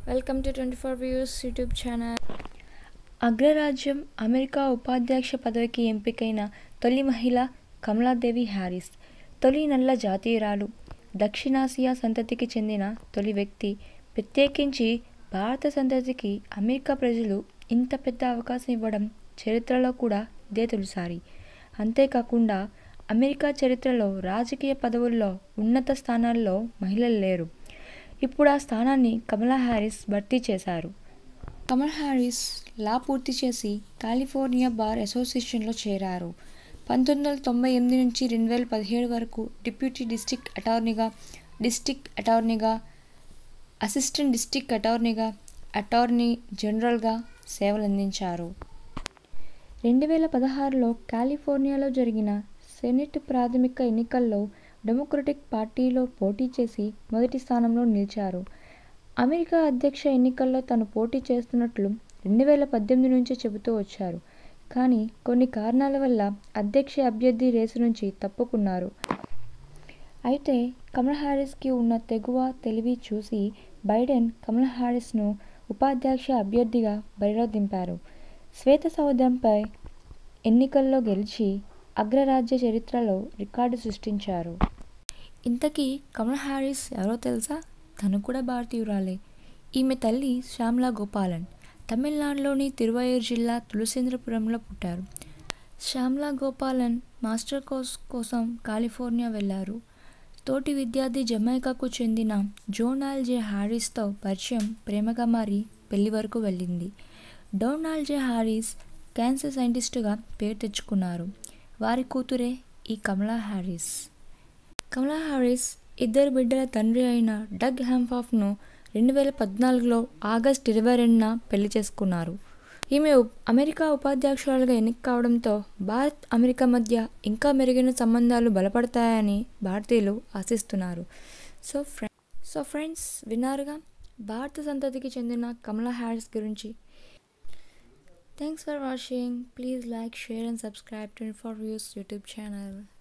welcome to twenty four views YouTube channel అగ్రరాజ్యం America ఉపాధ్యక్ష పదవికి ఎంపికైన తొలి మహిళ కమలాదేవి హ్యారిస్ తొలి నల్ల జాతీయురాలు దక్షిణాసియా సంతతికి చెందిన తొలి వ్యక్తి ప్రత్యేకించి భారత సంతతికి అమెరికా ప్రజలు ఇంత పెద్ద అవకాశం ఇవ్వడం చరిత్రలో కూడా ఇదే తొలిసారి అంతేకాకుండా అమెరికా చరిత్రలో రాజకీయ పదవుల్లో ఉన్నత స్థానాల్లో మహిళలు లేరు ఇప్పుడు ఆ స్థానాన్ని కమలా హ్యారిస్ భర్తీ చేశారు కమల్ హ్యారిస్ లా పూర్తి చేసి కాలిఫోర్నియా బార్ అసోసియేషన్లో చేరారు పంతొమ్మిది వందల తొంభై ఎనిమిది నుంచి రెండు వేల పదిహేడు వరకు డిప్యూటీ డిస్టిక్ అటార్నీగా డిస్టిక్ అటార్నీగా అసిస్టెంట్ డిస్టిక్ అటార్నీగా అటార్నీ జనరల్గా సేవలందించారు రెండు వేల పదహారులో కాలిఫోర్నియాలో జరిగిన సెనెట్ ప్రాథమిక ఎన్నికల్లో డెమోక్రటిక్ పార్టీలో పోటీ చేసి మొదటి స్థానంలో నిలిచారు అమెరికా అధ్యక్ష ఎన్నికల్లో తను పోటీ చేస్తున్నట్లు రెండు వేల పద్దెనిమిది నుంచే చెబుతూ వచ్చారు కానీ కొన్ని కారణాల వల్ల అధ్యక్ష అభ్యర్థి రేసు నుంచి తప్పుకున్నారు అయితే కమలా హ్యారిస్కి ఉన్న తెగువ తెలివి చూసి బైడెన్ కమలా హ్యారిస్ను ఉపాధ్యక్ష అభ్యర్థిగా బరిలో దింపారు శ్వేత సౌధంపై ఎన్నికల్లో గెలిచి అగ్రరాజ్య చరిత్రలో రికార్డు సృష్టించారు ఇంతకీ కమల్ హ్యారిస్ ఎవరో తెలుసా తను కూడా భారతీయురాలే ఈమె తల్లి శ్యామ్లా గోపాలన్ తమిళనాడులోని తిరువయ్యూరు జిల్లా తులసేంద్రపురంలో పుట్టారు శ్యామ్లా గోపాలన్ మాస్టర్ కోర్స్ కోసం కాలిఫోర్నియా వెళ్ళారు తోటి విద్యార్థి జమైకాకు చెందిన జోనాల్ జే హ్యారిస్తో పరిచయం ప్రేమగా మారి పెళ్లి వరకు వెళ్ళింది డొనాల్డ్ జే హ్యారిస్ క్యాన్సర్ సైంటిస్టుగా పేరు తెచ్చుకున్నారు వారి కూతురే ఈ కమలా హ్యారిస్ కమలా హ్యారిస్ ఇద్దరు బిడ్డల తండ్రి అయిన డగ్ హ్యాంఫాఫ్ను రెండు వేల పద్నాలుగులో ఆగస్ట్ ఇరవై రెండున పెళ్లి చేసుకున్నారు ఈమె అమెరికా ఉపాధ్యక్షురాలుగా ఎన్నిక కావడంతో భారత్ అమెరికా మధ్య ఇంకా మెరుగైన సంబంధాలు బలపడతాయని భారతీయులు ఆశిస్తున్నారు సో ఫ్రె సో ఫ్రెండ్స్ విన్నారుగా భారత సంతతికి చెందిన కమలా హ్యారిస్ గురించి thanks for watching please like share and subscribe twenty four views YouTube channel